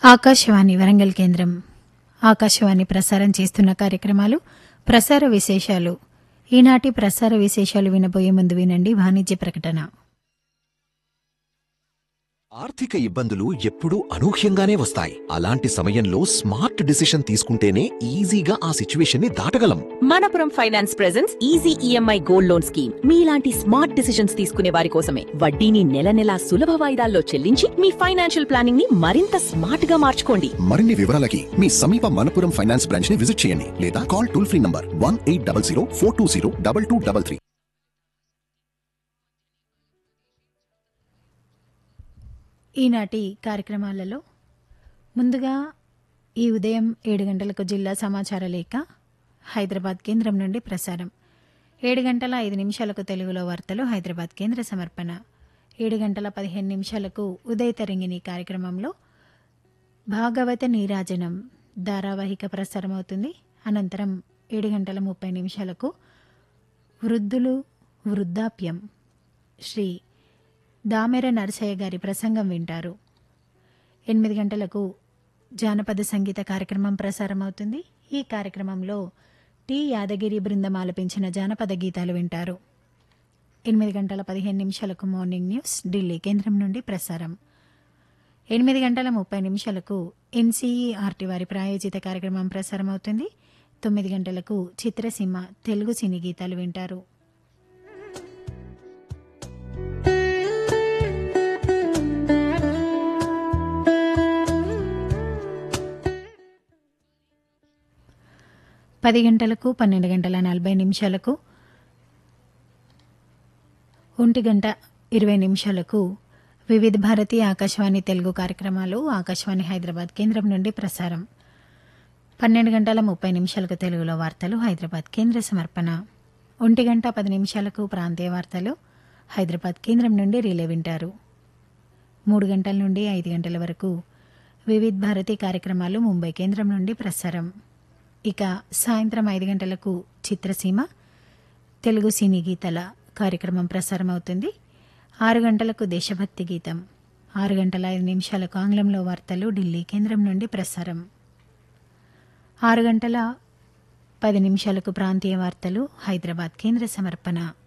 ఆకాశవాణి వరంగల్ కేంద్రం ఆకాశవాణి ప్రసారం చేస్తున్న కార్యక్రమాలు ప్రసార విశేషాలు ఈనాటి ప్రసార విశేషాలు వినబోయే ముందు వినండి వాణిజ్య ప్రకటన ఆర్థిక ఇబ్బందులు ఎప్పుడూ అనూహ్యంగానే వస్తాయి అలాంటి సమయంలో స్మార్ట్ డిసిషన్ తీసుకుంటేనే ఈజీగా ఆ సిచ్యువేషన్ ని దాటగలం Manappuram finance presence easy EMI gold loan scheme మీలాంటి స్మార్ట్ డిసిషన్స్ తీసుకునే వారి కోసమే వడ్డీని నెల నెలా సులభ వాయిదాల్లో చెల్లించి మీ ఫైనాన్షియల్ ప్లానింగ్ ని మరింత స్మార్ట్ గా మార్చుకోండి మరిన్ని వివరాలకి మీ సమీప మనపురం ఫైనాన్స్ బ్రాంచ్ ని విజిట్ చేయండి లేదా call toll free number one eight double zero four two zero double two double three ఈనాటి కార్యక్రమాలలో ముందుగా ఈ ఉదయం ఏడు గంటలకు జిల్లా సమాచార లేఖ హైదరాబాద్ కేంద్రం నుండి ప్రసారం ఏడు గంటల ఐదు నిమిషాలకు తెలుగులో వార్తలు హైదరాబాద్ కేంద్ర సమర్పణ ఏడు గంటల పదిహేను నిమిషాలకు ఉదయ తరంగిణి కార్యక్రమంలో భాగవత నీరాజనం ధారావాహిక ప్రసారమవుతుంది అనంతరం ఏడు గంటల ముప్పై నిమిషాలకు వృద్ధులు వృద్ధాప్యం శ్రీ దామెర నరసయ్య గారి ప్రసంగం వింటారు ఎనిమిది గంటలకు జానపద సంగీత కార్యక్రమం ప్రసారమవుతుంది ఈ కార్యక్రమంలో టి యాదగిరి బృందం ఆలపించిన జానపద గీతాలు వింటారు ఎనిమిది గంటల పదిహేను నిమిషాలకు మార్నింగ్ న్యూస్ ఢిల్లీ కేంద్రం నుండి ప్రసారం ఎనిమిది గంటల ముప్పై నిమిషాలకు ఎన్సీఈఆర్టీ వారి ప్రాయోజిత కార్యక్రమం ప్రసారమవుతుంది తొమ్మిది గంటలకు చిత్రసీమ తెలుగు సినీ గీతాలు వింటారు పది గంటలకు పన్నెండు గంటల నలభై నిమిషాలకు ఒంటి గంట ఇరవై నిమిషాలకు వివిధ భారతి ఆకాశవాణి తెలుగు కార్యక్రమాలు ఆకాశవాణి హైదరాబాద్ కేంద్రం నుండి ప్రసారం పన్నెండు గంటల ముప్పై నిమిషాలకు తెలుగులో వార్తలు హైదరాబాద్ కేంద్ర సమర్పణ ఒంటి గంట పది నిమిషాలకు ప్రాంతీయ వార్తలు హైదరాబాద్ కేంద్రం నుండి రిలే వింటారు మూడు గంటల నుండి ఐదు గంటల వరకు వివిధ భారతి కార్యక్రమాలు ముంబై కేంద్రం నుండి ప్రసారం ఇక సాయంత్రం ఐదు గంటలకు చిత్రసీమ తెలుగు సినీ గీతాల కార్యక్రమం ప్రసారం అవుతుంది ఆరు గంటలకు దేశభక్తి గీతం ఆరు గంటల ఐదు నిమిషాలకు ఆంగ్లంలో వార్తలు ఢిల్లీ కేంద్రం నుండి ప్రసారం ఆరు గంటల పది నిమిషాలకు ప్రాంతీయ వార్తలు హైదరాబాద్ కేంద్ర సమర్పణ